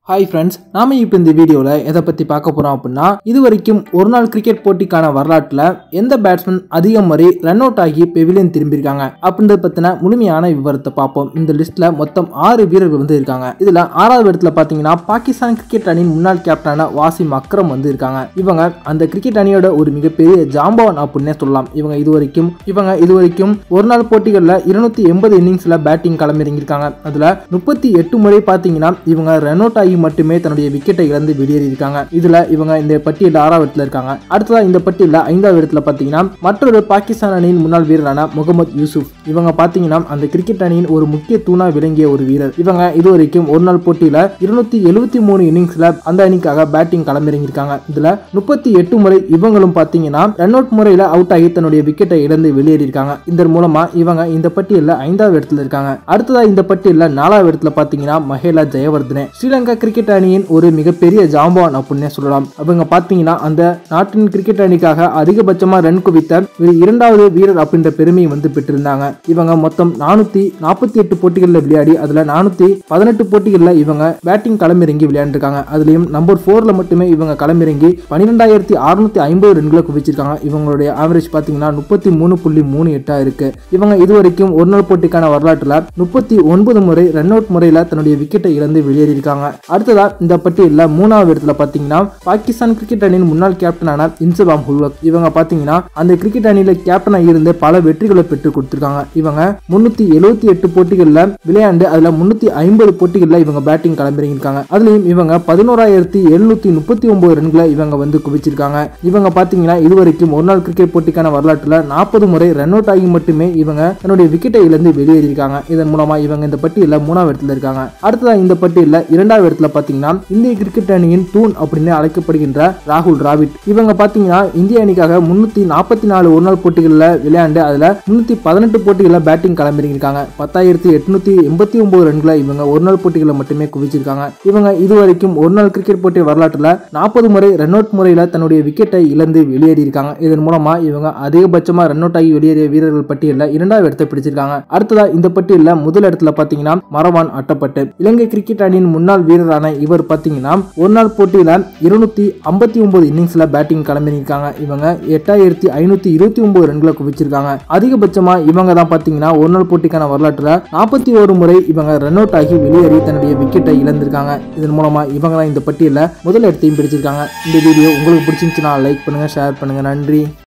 hi friends நாம இப்போ இந்த வீடியோவில் எதை பற்றி பார்க்க போகிறோம் அப்படின்னா இது வரைக்கும் ஒரு நாள் கிரிக்கெட் போட்டிக்கான வரலாற்றில் எந்த பேட்ஸ்மேன் அதிக முறை ரன் அவுட் ஆகி பெவிலியன் திரும்பியிருக்காங்க அப்படின்றத பற்றின முழுமையான விவரத்தை பார்ப்போம் இந்த லிஸ்ட்டில் மொத்தம் ஆறு வீரர்கள் வந்து இருக்காங்க இதில் ஆறாவது இடத்துல பார்த்தீங்கன்னா பாகிஸ்தான் கிரிக்கெட் அணியின் முன்னாள் கேப்டனான வாசிம் அக்ரம் வந்து இருக்காங்க இவங்க அந்த கிரிக்கெட் அணியோட ஒரு மிகப்பெரிய ஜாம்பவான் அப்படின்னே சொல்லலாம் இவங்க இது வரைக்கும் இவங்க இது வரைக்கும் ஒரு நாள் போட்டிகளில் இருநூத்தி எண்பது இன்னிங்ஸில் பேட்டிங் களமிறங்கியிருக்காங்க அதில் முப்பத்தி எட்டு முறை பார்த்தீங்கன்னா இவங்க ரன் அவுட் ஆகி மட்டுமே தன்னுடைய விக்கெட்டை இழந்து வெளியேறியிருக்காங்க இதுல இவங்க இந்த பட்டியலில் ஆறாவது இடத்துல இருக்காங்க அடுத்ததா இந்த பட்டியலில் ஐந்தாவது இடத்துல பார்த்தீங்கன்னா மற்றொரு பாகிஸ்தான் அணியின் முன்னாள் வீரரான முகமது யூசுப் இவங்க பார்த்தீங்கன்னா அந்த கிரிக்கெட் அணியின் ஒரு முக்கிய தூணா விளங்கிய ஒரு வீரர் இவங்க இதுவரைக்கும் ஒரு நாள் போட்டியில இருநூத்தி எழுபத்தி மூணு இன்னிங்ஸ்ல அந்த அணிக்காக பேட்டிங் களமிறங்கியிருக்காங்க இதுல முப்பத்தி எட்டு முறை இவங்களும் பார்த்தீங்கன்னா ரன் அவுட் முறையில அவுட் ஆகி தன்னுடைய விக்கெட்டை இழந்து வெளியேறியிருக்காங்க இதன் மூலமா இவங்க இந்த பட்டியலில் ஐந்தாவது இடத்துல இருக்காங்க அடுத்ததா இந்த பட்டியலில் நாலாவது இடத்துல பார்த்தீங்கன்னா மஹேலா ஜெயவர்தனே ஸ்ரீலங்கா கிரிக்கெட் அணியின் ஒரு மிகப்பெரிய ஜாம்பான் அப்படின்னே சொல்லலாம் அவங்க பார்த்தீங்கன்னா அந்த நாட்டின் கிரிக்கெட் அணிக்காக அதிகபட்சமா ரன் குவித்த ஒரு இரண்டாவது வீரர் அப்படின்ற பெருமையை வந்து பெற்றிருந்தாங்க இவங்க மொத்தம் நானூத்தி நாற்பத்தி எட்டு போட்டிகளில் விளையாடி அதுல நானூத்தி பதினெட்டு போட்டிகளில் இவங்க பேட்டிங் களமிறங்கி விளையாண்டுருக்காங்க அதுலயும் நம்பர் ஃபோர்ல மட்டுமே இவங்க களமிறங்கி பன்னிரெண்டாயிரத்தி அறுநூத்தி ஐம்பது ரன்களை குவிச்சிருக்காங்க இவங்களுடைய ஆவரேஜ் பார்த்தீங்கன்னா முப்பத்தி மூணு புள்ளி மூணு எட்டா இருக்கு இவங்க இதுவரைக்கும் ஒரு நாள் போட்டிக்கான வரலாற்றுல முப்பத்தி ஒன்பது முறை ரன் அவுட் முறையில தன்னுடைய விக்கெட்டை இழந்து வெளியேறியிருக்காங்க அடுத்ததா இந்த பட்டியலில் மூணாவது இடத்துல பார்த்தீங்கன்னா பாகிஸ்தான் கிரிக்கெட் அணியின் முன்னாள் கேப்டனான இன்சபாம் ஹுல்வக் இவங்க பார்த்தீங்கன்னா அந்த கிரிக்கெட் அணியில கேப்டனாக இருந்து பல வெற்றிகளை பெற்று கொடுத்துருக்காங்க இவங்க முன்னூத்தி எழுபத்தி எட்டு போட்டிகளில் விளையாண்டு அதுல முன்னூத்தி ஐம்பது போட்டிகளில் இவங்க பேட்டிங் களமிறங்கியிருக்காங்க அதுலயும் இவங்க பதினோராயிரத்தி எழுநூத்தி முப்பத்தி ஒன்பது ரன்களை இவங்க வந்து குவிச்சிருக்காங்க இவங்க பார்த்தீங்கன்னா இதுவரைக்கும் ஒரு நாள் கிரிக்கெட் போட்டிக்கான வரலாற்றுல நாற்பது முறை ரன் அவுட் ஆகி மட்டுமே இவங்க தன்னுடைய விக்கெட்டை இழந்து வெளியேறியிருக்காங்க இதன் மூலமா இவங்க இந்த பட்டியலில் மூணாவது இடத்துல இருக்காங்க அடுத்ததா இந்த பட்டியலில் இரண்டாவது இடத்துல பார்த்தீங்கன்னா இந்திய கிரிக்கெட் அணியின் தூண் அப்படின்னு அழைக்கப்படுகின்ற ராகுல் டிராவிட் இவங்க பார்த்தீங்கன்னா இந்திய அணிக்காக முன்னூத்தி நாற்பத்தி நாலு ஒரு நாள் போட்டிகளில் விளையாண்டு அதுல முன்னூத்தி பதினெட்டு போட்டிகளில் பேட்டிங் களமிறங்கியிருக்காங்க பத்தாயிரத்தி எட்நூத்தி எண்பத்தி ஒன்பது ரன்களை இவங்க ஒரு நாள் போட்டிகளை மட்டுமே குவிச்சிருக்காங்க இவங்க இதுவரைக்கும் ஒரு நாள் கிரிக்கெட் போட்டி வரலாற்றுல நாற்பது முறை ரன் அவுட் முறையில் தன்னுடைய விக்கெட்டை இழந்து வெளியேறியிருக்காங்க இதன் மூலமா இவங்க அதிகபட்சமா ரன் அவுட் ஆகி வெளியேறிய வீரர்கள் பட்டியலில் இரண்டாவது இடத்தை பிடிச்சிருக்காங்க அடுத்ததா இந்த பட்டியலில் முதல் இடத்துல பார்த்தீங்கன்னா மரவான் அட்டப்பட்டு இலங்கை கிரிக்கெட் அணியின் முன்னாள் வீரரான இவர் பார்த்தீங்கன்னா ஒரு நாள் போட்டியில இருநூத்தி ஐம்பத்தி ஒன்பது இன்னிங்ஸ்ல பேட்டிங் களமிறங்கியிருக்காங்க இவங்க எட்டாயிரத்தி ஐநூத்தி இருபத்தி ஒன்பது ரன்களை குவிச்சிருக்காங்க அதிகபட்சமா இவங்க தான் பார்த்தீங்கன்னா ஒரு நாள் போட்டிக்கான வரலாற்றுல நாற்பத்தி ஒரு முறை இவங்க ரன் அவுட் ஆகி வெளியேறி தன்னுடைய விக்கெட்டை இழந்திருக்காங்க இதன் மூலமா இவங்க தான் இந்த பட்டியலில் முதல் இடத்தையும் பிடிச்சிருக்காங்க இந்த வீடியோ உங்களுக்கு பிடிச்சிருந்துச்சுன்னா லைக் பண்ணுங்க ஷேர் பண்ணுங்க நன்றி